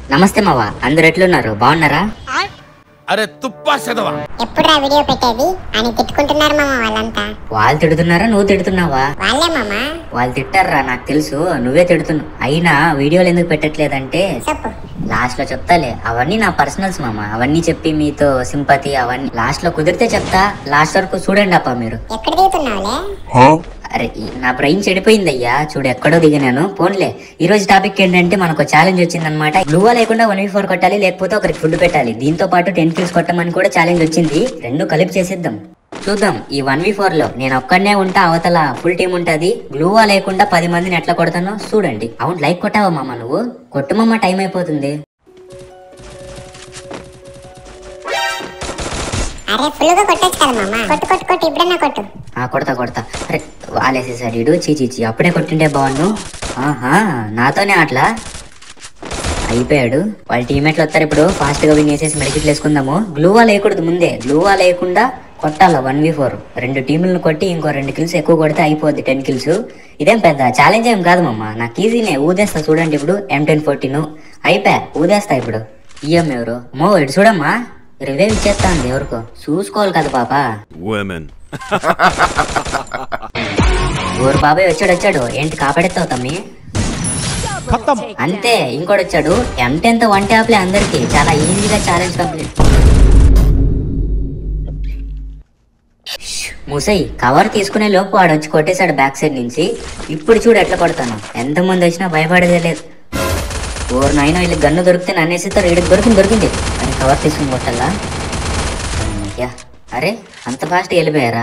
నమస్తే మావా అందరు ఎట్లున్నారు బాగున్నారా అరే తుప్పా చదవా ఎప్పుడురా వీడియో పెట్టేది అని తిట్టుకుంటున్నారు మామ వాళ్ళంతా వాళ్ళు తిడుతున్నారా నువ్వు తిడుతున్నావా వాళ్ళే మామ వాళ్ళు తిట్టారా నాకు తెలుసు నువ్వే తిడుతున్నావు అయినా వీడియోలు ఎందుకు పెట్టట్లేదంటే చెప్పు లాస్ట్ లో చెప్తాలే అవన్నీ నా పర్సనల్స్ మామ అవన్నీ చెప్పి మీతో సింపతి అవన్నీ లాస్ట్ లో కుదిరితే చెప్తా లాస్ట్ వరకు చూడండి అప్ప మీరు ఎక్కడ దిగుతున్నావులే అరే ఈ- నా బ్రెయిన్ చెడిపోయింది అయ్యా చూడు ఎక్కడో దిగినాను పోన్లే ఈ రోజు టాపిక్ ఏంటంటే మనకు ఛాలెంజ్ వచ్చిందనమాట గ్లూవా లేకుండా వన్ వీ ఫోర్ కొట్టాలి లేకపోతే ఒకరికి ఫుడ్ పెట్టాలి దీంతో పాటు టెన్ కిల్స్ కొట్టమని కూడా ఛాలెంజ్ వచ్చింది రెండు కలిపి చేసేద్దాం చూద్దాం ఈ వన్ వీ ఫోర్ లో నేను ఒక్కడనే ఉంటా అవతల ఫుల్ టీం ఉంటది గ్లూవా లేకుండా పది మందిని ఎట్లా కొడతానో చూడండి అవును లైక్ కొట్టావా మామ నువ్వు కొట్టుమమ్మ టైం అయిపోతుంది అరే ఫుల్ గా కొట్టచ్చు కదా మామ కొట్టు కొట్టు కొట్టు ఇప్పుడన్నా కొట్టు ఆ కొడతా కొడతా అరే వాలేసేసాడు ఇడు చీ చీ చీ అప్పుడే కొట్టిండే బాగున్ను ఆహా నాతోనే అట్లా అయిపోయాడు వాళ్ళ టీమేట్లు వస్తారు ఇప్పుడు ఫాస్ట్ గా విన్ చేసేసి మెడికిట్లు వేసుకుందాము గ్లూవా లేకూడదు ముందే గ్లూవా లేకుండా కొట్టాల వన్ వి ఫోర్ రెండు టీములను కొట్టి ఇంకో రెండు కిల్స్ ఎక్కువ కొడితే అయిపోద్ది టెన్ కిల్స్ ఇదేం పెద్ద ఛాలెంజ్ ఏం కాదు మమ్మ నాకు ఈజీనే ఊదేస్తా చూడండి ఇప్పుడు ఎం టెన్ ఫోర్టీన్ అయిపోయా ఊదేస్తా ఇప్పుడు ఇయ్యం ఎవరు మో ఇటు చూడమ్మా రివైవ్ ఇచ్చేస్తా అండి ఎవరికో చూసుకోవాలి కదా పాపా women ఊరు బాబాయ్ వచ్చాడు వచ్చాడు ఏంటి కాపాడెత్తావు తమ్మి అంతే ఇంకోటి వచ్చాడు ఎం టెన్త్ వన్ ట్యాప్లే అందరికి చాలా ఈజీగా ఛాలెంజ్ కంప్లీట్ ముసై కవర్ తీసుకునే లోపు వాడు వచ్చి కొట్టేశాడు బ్యాక్ సైడ్ నుంచి ఇప్పుడు చూడు ఎట్లా కొడతాను ఎంతమంది వచ్చినా భయపడేదే లేదు ఓరు నాయన వీళ్ళకి గన్ను దొరికితే నన్నేసిస్తారు వీడికి దొరికింది దొరికింది అని కవర్ తీసుకుని కొట్టాలా యా అరే అంత ఫాస్ట్ వెళ్ళిపోయారా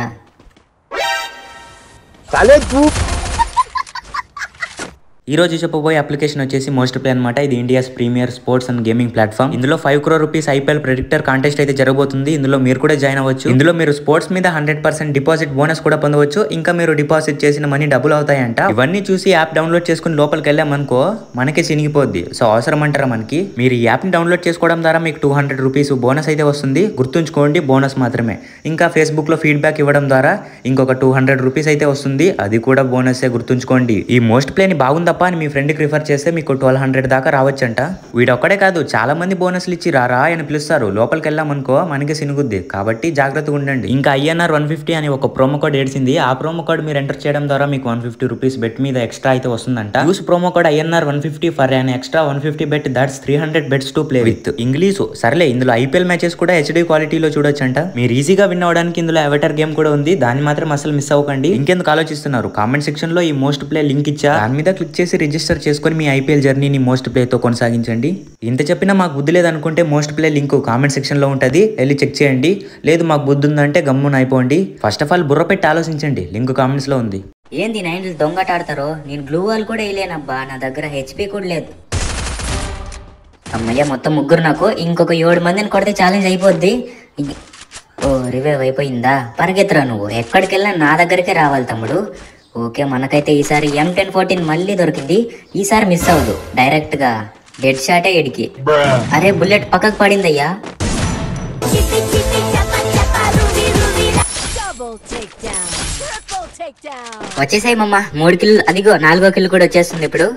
ఈ రోజు చెప్పబోయే అప్లికేషన్ వచ్చేసి మోస్ట్ ప్లే అనమాట ఇది India's premier sports and gaming platform ఇందులో five crore rupees IPL predictor contest అయితే జరగబోతుంది ఇందులో మీరు కూడా జాయిన్ అవ్వచ్చు ఇందులో మీరు స్పోర్ట్స్ మీద హండ్రెడ్ పర్సెంట్ డిపాజిట్ బోనస్ కూడా పొందవచ్చు ఇంకా మీరు డిపాజిట్ చేసిన మనీ డబుల్ అవుతాయంట ఇవన్నీ చూసి యాప్ డౌన్లోడ్ చేసుకుని లోపలికి వెళ్ళామనుకో మనకి చినిగిపోద్ది సో అవసరం అంటారా మనకి మీరు ఈ యాప్ ని డౌన్లోడ్ చేసుకోవడం ద్వారా మీకు టూ హండ్రెడ్ రూపీస్ బోనస్ అయితే వస్తుంది గుర్తుంచుకోండి బోనస్ మాత్రమే ఇంకా ఫేస్బుక్ లో ఫీడ్బ్యాక్ ఇవ్వడం ద్వారా ఇంకొక టూ హండ్రెడ్ రూపీస్ అయితే వస్తుంది అది కూడా బోనసే గుర్తుంచుకోండి ఈ మోస్ట్ ప్లే ని బాగుందప్ప అని మీ ఫ్రెండ్ కి రిఫర్ చేస్తే మీకు ట్వెల్వ్ హండ్రెడ్ దాకా రావచ్చంట వీడొక్కడే కాదు చాలా మంది బోనస్లు ఇచ్చి రారా అని పిలుస్తారు లోపలికి వెళ్ళామనుకో మనకి సినుగుద్ది కాబట్టి జాగ్రత్తగా ఉండండి ఇంకా ఐఎన్ఆర్ వన్ ఫిఫ్టీ అని ఒక ప్రోమో కోడ్ ఏడ్చింది ఆ ప్రోమో కోడ్ మీరు ఎంటర్ చేయడం ద్వారా మీకు వన్ ఫిఫ్టీ రూపీస్ బెట్ మీద ఎక్స్ట్రా అయితే వస్తుందంట use promo code INR one fifty for an extra one fifty bet that's three hundred bets to play with English సర్లే ఇందులో ఐపీఎల్ మ్యాచెస్ కూడా హెచ్డీ క్వాలిటీలో చూడొచ్చంట మీరు ఈజీగా విన్ అవడానికి ఇందులో అవటర్ గేమ్ కూడా ఉంది దాన్ని మాత్రం అసలు మిస్ అవ్వకండి ఇంకెందుకు ఆలోచిస్తున్నారు కామెంట్ సెక్షన్ లో ఈ మోస్ట్ ప్లే లింక్ ఇచ్చా దాని మీద క్లిక్ చేసి రిజిస్టర్ చేసుకొని మీ ఐపీఎల్ జర్నీని మోస్ట్ ప్లే తో కొనసాగించండి ఇంత చెప్పినా మాకు బుద్ధి లేదనుకుంటే most play link comment section లో ఉంటది వెళ్ళి చెక్ చేయండి లేదు మాకు బుద్ధి ఉందంటే గమ్మున అయిపోండి ఫస్ట్ ఆఫ్ ఆల్ బుర్ర పెట్టి ఆలోచించండి లింక్ కామెంట్స్ లో ఉంది ఏంది నైన్లు దొంగట ఆడతారో నేను గ్లూ వాల్ కూడా వేయలేనబ్బా నా దగ్గర హెచ్పి కూడా లేదు అమ్మయ్య మొత్తం ముగ్గురు నాకు ఇంకొక ఏడు మందిని కొడితే ఛాలెంజ్ అయిపోద్ది ఇ- ఓ రివైవ్ అయిపోయిందా పరిగెత్తరా నువ్వు ఎక్కడికి వెళ్ళినా నా దగ్గరికే రావాలి తమ్ముడు ఓకే మనకైతే ఈసారి ఎం టెన్ ఫోర్టీన్ మళ్ళీ దొరికింది ఈసారి మిస్ అవ్వదు డైరెక్ట్ గా డెడ్ షాటే ఎడికి అరే బుల్లెట్ పక్కకు పడిందయ్యా Chippy chippy chappa chappa ruby ruby la. Double takedown. Triple takedown. వచ్చేసాయి మమ్మ మూడు కిల్ అదిగో నాలుగో కిల్ కూడా వచ్చేస్తుంది ఇప్పుడు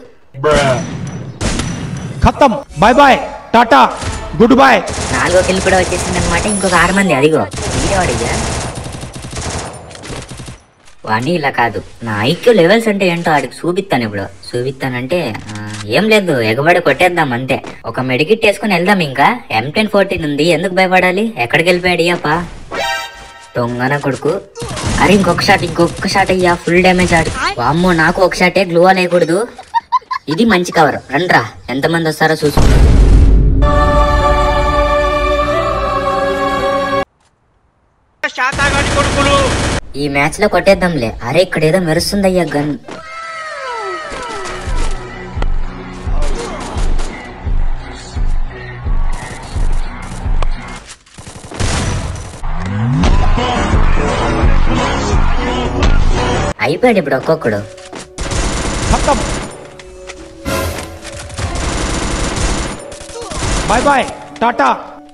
खत्म bye bye tata good bye నాలుగో కిల్ కూడా వచ్చేసింది అనమాట ఇంకొక ఆరు మంది అదిగో వీడేవాడిగా వాణి ఇలా కాదు నా ఐక్యూ లెవెల్స్ అంటే ఏంటో ఆడికి చూపిస్తాను ఇప్పుడు చూపిస్తానంటే ఆ, ఏం లేదు ఎగబడి కొట్టేద్దాం అంతే ఒక మెడికిట్ వేసుకుని వెళ్దాం ఇంకా ఎం టెన్ ఫోర్టీన్ ఉంది ఎందుకు భయపడాలి ఎక్కడికి వెళ్ళిపోయాడు అప్ప దొంగన కొడుకు అరే ఇంకొక షాట్ ఇంకొక షాట్ అయ్యా ఫుల్ డ్యామేజ్ ఆడు వామ్మో నాకు ఒక షాటే గ్లూవా లేకూడదు ఇది మంచి కవర్ రండ్రా ఎంతమంది వస్తారో చూసుకుంటాం ఈ మ్యాచ్ లో కొట్టేద్దాంలే అరే ఇక్కడ ఏదో మెరుస్తుందయ్యా గన్ అయిపోయాడు ఇప్పుడు ఒక్కొక్కడు खत्म bye bye tata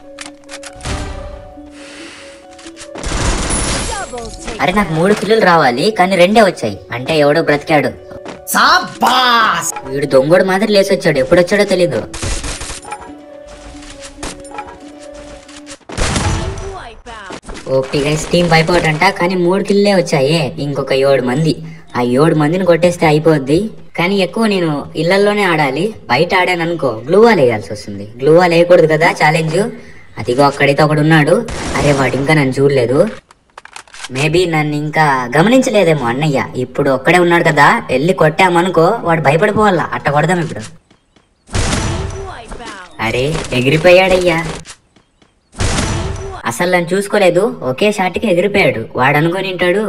Double take. అరే నాకు మూడు కిలోలు రావాలి కానీ రెండే వచ్చాయి అంటే ఎవడో బ్రతికాడు వీడు దొంగోడు మాత్రం లేచి వచ్చాడు ఎప్పుడు వచ్చాడో తెలీదు ఓపీ గైస్ టీం వైపౌట్ అంట కానీ మూడు కిల్లే వచ్చాయే ఇంకొక ఏడు మంది ఆ ఏడు మందిని కొట్టేస్తే అయిపోద్ది కానీ ఎక్కువ నేను ఇళ్లలోనే ఆడాలి బయట ఆడాను అనుకో గ్లూ వాల్ వేయాల్సి వస్తుంది గ్లూ వాల్ వేయకూడదు కదా ఛాలెంజ్ అదిగో అక్కడైతే ఒకడు ఉన్నాడు అరే వాడు ఇంకా నన్ను చూడలేదు మేబీ నన్ను ఇంకా గమనించలేదేమో అన్నయ్య ఇప్పుడు ఒక్కడే ఉన్నాడు కదా వెళ్ళి కొట్టామనుకో వాడు భయపడిపోవాలా అట్ట కొడదాం ఇప్పుడు అరే ఎగిరిపోయాడయ్యా అసలు నన్ను చూసుకోలేదు ఒకే షాట్కి ఎగిరిపోయాడు వాడు అనుకొని ఉంటాడు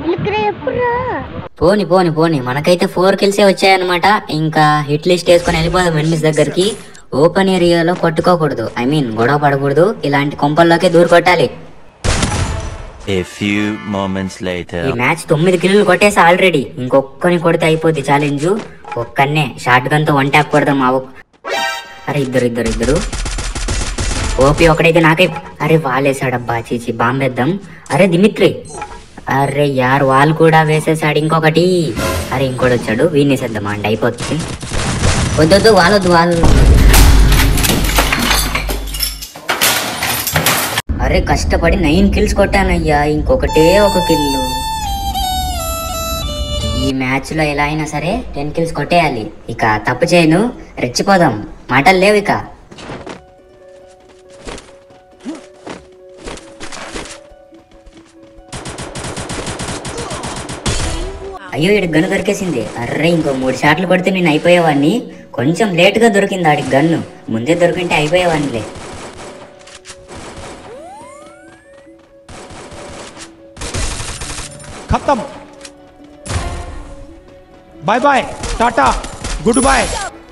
పోని పోని పోని మనకైతే ఫోర్ కిల్సే వచ్చాయన్నమాట ఇంకా హిట్ లిస్ట్ వేసుకొని వెళ్ళిపోదాం ఎనిమిస్ దగ్గరికి ఓపెన్ ఏరియాలో కొట్టుకోకూడదు ఐ మీన్ గొడవ పడకూడదు ఇలాంటి కొంపల్లోకే దూరు కొట్టాలి A few moments later. ఈ మ్యాచ్ తొమ్మిది కిల్లులు కొట్టేసి ఆల్రెడీ ఇంకొక్కని కొడితే అయిపోద్ది ఛాలెంజ్ ఒక్కనే షార్ట్ గన్ తో వన్ ట్యాప్ కొడదాం మా ఒక్- అరే ఇద్దరు ఇద్దరు ఇద్దరు ఓపి ఒకడైతే నాకై అరే వాలేసాడబ్బా చీచి బాంబేద్దాం అరే దిమిత్రి అరే యార్ వాళ్ళు కూడా వేసేసాడు ఇంకొకటి అరే ఇంకోటి వచ్చాడు వీడిని వేసేద్దాం అండి అయిపోతుంది వద్దొద్దు వాళ్ళొద్దు వాళ్ళు అరే కష్టపడి నైన్ కిల్స్ కొట్టానయ్యా ఇంకొకటే ఒక కిల్లు ఈ మ్యాచ్ లో ఎలా అయినా సరే టెన్ కిల్స్ కొట్టేయాలి ఇక తప్పు చేయను రెచ్చిపోదాం మాటలు లేవు ఇక అయ్యో ఇటు గన్ను దొరికేసింది అర్రే ఇంకో మూడు షాట్లు కొడితే నేను అయిపోయేవాడిని కొంచెం లేటుగా దొరికింది ఆడికి గన్ను ముందే దొరికింటే అయిపోయేవాడినిలే खत्म bye bye tata good bye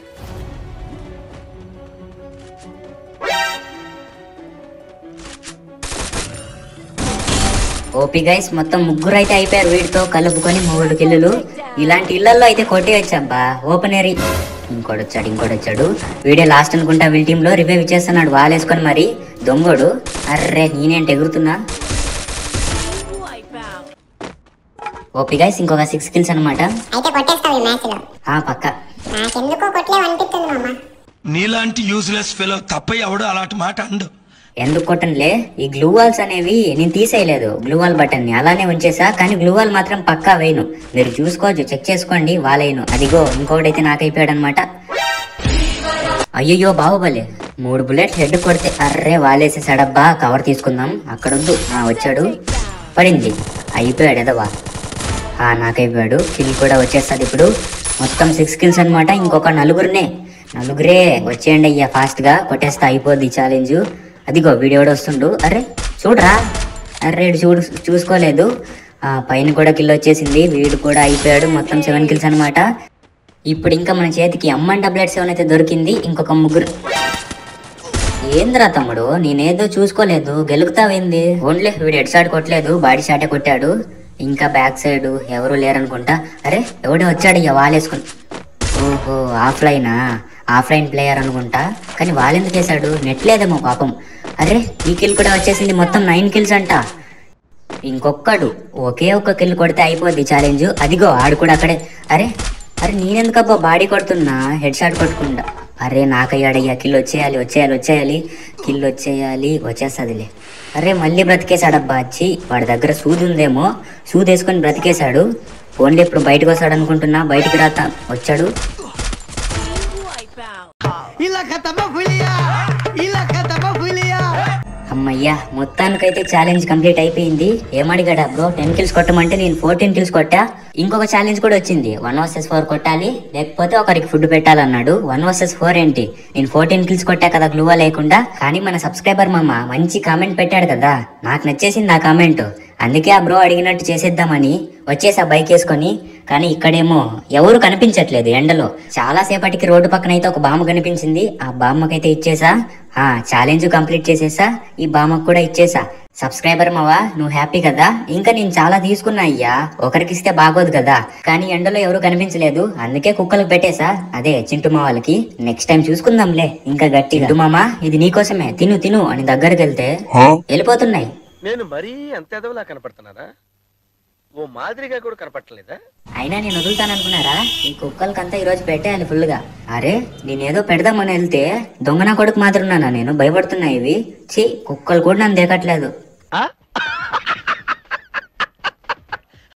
OP guys మొత్తం ముగ్గురు అయితే అయిపోయారు వీడితో కలుపుకొని మూడు కిల్లులు ఇలాంటి ఇళ్లలో అయితే కొట్టేయచ్చబ్బా ఓపెన్ ఏరి ఇంకోటి వచ్చాడు ఇంకోటి వచ్చాడు వీడే లాస్ట్ అనుకుంటా వీళ్ళ టీంలో రివైవ్ ఇచ్చేస్తున్నాడు వాలేసుకొని మరి దొంగోడు అర్రే నేనేంటి ఎగురుతున్నా ఓపీ గైస్ ఇంకొక సిక్స్ కిల్స్ అనమాట అయితే కొట్టేస్తావు ఈ మ్యాచ్ లో ఆ పక్క నాకెందుకో కొట్టలేవు అనిపిస్తుంది మామ నీలాంటి యూజ్లెస్ ఫెలో తప్ప ఎవడు అలాంటి మాట అండు ఎందుకు కొట్టనులే ఈ గ్లూ వాల్స్ అనేవి నేను తీసేయలేదు గ్లూ వాల్ బటన్ ని అలానే ఉంచేసా కానీ గ్లూ వాల్ మాత్రం పక్కా వేయను మీరు చూసుకోవచ్చు చెక్ చేసుకోండి వాలేను అదిగో ఇంకొకటైతే నాకైపోయాడు అనమాట అయ్యయ్యో బాహుబలి మూడు బుల్లెట్ హెడ్ కొడితే అర్రే వాలేసేసాడబ్బా కవర్ తీసుకుందాం అక్కడొద్దు ఆ వచ్చాడు పడింది అయిపోయాడు ఎదవా ఆ నాకైపోయాడు కిల్ కూడా వచ్చేస్తుంది ఇప్పుడు మొత్తం సిక్స్ కిల్స్ అన్నమాట ఇంకొక నలుగురినే నలుగురే వచ్చేయండి అయ్యా ఫాస్ట్ గా కొట్టేస్తా అయిపోద్ది ఛాలెంజ్ అదిగో వీడియో వస్తుండు అరే చూడరా అరే ఈడు చూడు చూసుకోలేదు ఆ పైన కూడా కిల్ వచ్చేసింది వీడు కూడా అయిపోయాడు మొత్తం సెవెన్ కిల్స్ అన్నమాట ఇప్పుడు ఇంకా మన చేతికి అమ్మన్ డబ్లెట్ సెవెన్ అయితే దొరికింది ఇంకొక ముగ్గురు ఏంద్రా తమ్ముడు నేనేదో చూసుకోలేదు గెలుగుతావేంది ఓన్లీ వీడు హెడ్ షాట్ కొట్టలేదు బాడీ షాటే కొట్టాడు ఇంకా బ్యాక్ సైడ్ ఎవరు లేరనుకుంటా అరే ఎవడో వచ్చాడు ఇక వాలేసుకుని ఓహో ఆఫ్లైనా ఆఫ్లైన్ ప్లేయర్ అనుకుంటా కానీ వాళ్ళెందుకు వేశాడు నెట్ లేదేమో పాపం అరే ఈ కిల్ కూడా వచ్చేసింది మొత్తం నైన్ కిల్స్ అంట ఇంకొక్కడు ఒకే ఒక్క కిల్ కొడితే అయిపోద్ది ఛాలెంజ్ అదిగో ఆడు కూడా అక్కడే అరే అరే నేనెందుకబ్బా బాడీ కొడుతున్నా హెడ్ షాట్ కొట్టుకుంటా అరే నాకయ్యాడయ్యా కిల్ వచ్చేయాలి వచ్చేయాలి వచ్చేయాలి కిల్ వచ్చేయాలి వచ్చేస్తుందిలే అరే మళ్ళీ బ్రతికేశాడబ్బా వచ్చి వాడి దగ్గర సూది ఉందేమో సూది వేసుకొని బ్రతికేశాడు ఓన్లీ ఇప్పుడు బయటకు వస్తాడు అనుకుంటున్నా బయటికి రాత వచ్చాడు అమ్మయ్యా మొత్తానికైతే ఛాలెంజ్ కంప్లీట్ అయిపోయింది ఏమడిగాడా బ్రో టెన్ కిల్స్ కొట్టమంటే నేను ఫోర్టీన్ కిల్స్ కొట్టా ఇంకొక ఛాలెంజ్ కూడా వచ్చింది వన్ వర్సెస్ ఫోర్ కొట్టాలి లేకపోతే ఒకరికి ఫుడ్ పెట్టాలన్నాడు వన్ వర్సెస్ ఫోర్ ఏంటి నేను ఫోర్టీన్ కిల్స్ కొట్టా కదా గ్లూవా లేకుండా కానీ మన సబ్స్క్రైబర్ మామ మంచి కామెంట్ పెట్టాడు కదా నాకు నచ్చేసింది ఆ కామెంట్ అందుకే ఆ బ్రో అడిగినట్టు చేసేద్దామని వచ్చేసా బైక్ వేసుకొని కానీ ఇక్కడేమో ఎవరు కనిపించట్లేదు ఎండలో చాలా సేపటికి రోడ్డు పక్కన అయితే ఒక బామ్మ కనిపించింది ఆ బామ్మకైతే ఇచ్చేసా ఆ ఛాలెంజ్ కంప్లీట్ చేసేసా ఈ బామ్మకు కూడా ఇచ్చేసా సబ్స్క్రైబర్ మావా నువ్వు హ్యాపీ కదా ఇంకా నేను చాలా తీసుకున్నా అయ్యా ఒకరికి ఇస్తే బాగోదు కదా కానీ ఎండలో ఎవరు కనిపించలేదు అందుకే కుక్కలకు పెట్టేసా అదే చింటు మావాళ్ళకి నెక్స్ట్ టైం చూసుకుందాంలే ఇంకా గట్టి చింటు మామ ఇది నీకోసమే తిను తిను అని దగ్గరికి వెళ్తే వెళ్ళిపోతున్నాయి నేను మరీ అంత ఎదవలా కనపడుతున్నారా ఓ మాదిరిగా కూడా కనపడలేదా అయినా నేను వదులుతాననుకున్నారా ఈ కుక్కలకంతా ఈ రోజు పెట్టేయాలి ఫుల్ గా అరే నేనేదో పెడదామని వెళ్తే దొంగన కొడుకు మాత్రం ఉన్నానా నేను భయపడుతున్నా ఇవి ఛీ కుక్కలు కూడా నన్ను దేకట్లేదు